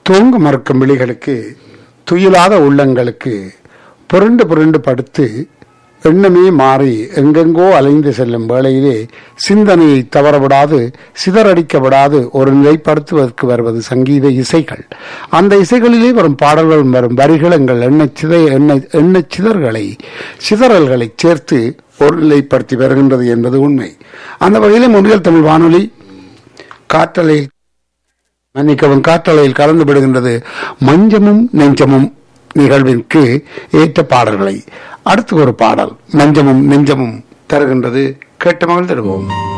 தூங்க மறுக்கும் விழிகளுக்கு துயிலாத உள்ளங்களுக்கு புரண்டு புரண்டு படுத்து எண்ணமே மாறி எங்கெங்கோ அலைந்து செல்லும் வேளையிலே சிந்தனையை தவறவிடாது சிதறடிக்கப்படாது ஒரு நிலைப்படுத்துவதற்கு வருவது சங்கீத இசைகள் அந்த இசைகளிலே வரும் பாடல்கள் வரும் வரிகள் எங்கள் எண்ணச் சிதை எண்ணெய் எண்ணச் சிதறல்களை சிதறல்களை சேர்த்து ஒரு நிலைப்படுத்தி வருகின்றது என்பது உண்மை அந்த வகையிலே முன்னில் தமிழ் வானொலி காற்றலையில் மன்னிக்கவும் காற்றலையில் கலந்து விடுகின்றது மஞ்சமும் நெஞ்சமும் நிகழ்விற்கு ஏற்ற பாடல்களை அடுத்து ஒரு பாடல் மஞ்சமும் நெஞ்சமும் தருகின்றது கேட்டு மகிழ்ந்திடுவோம்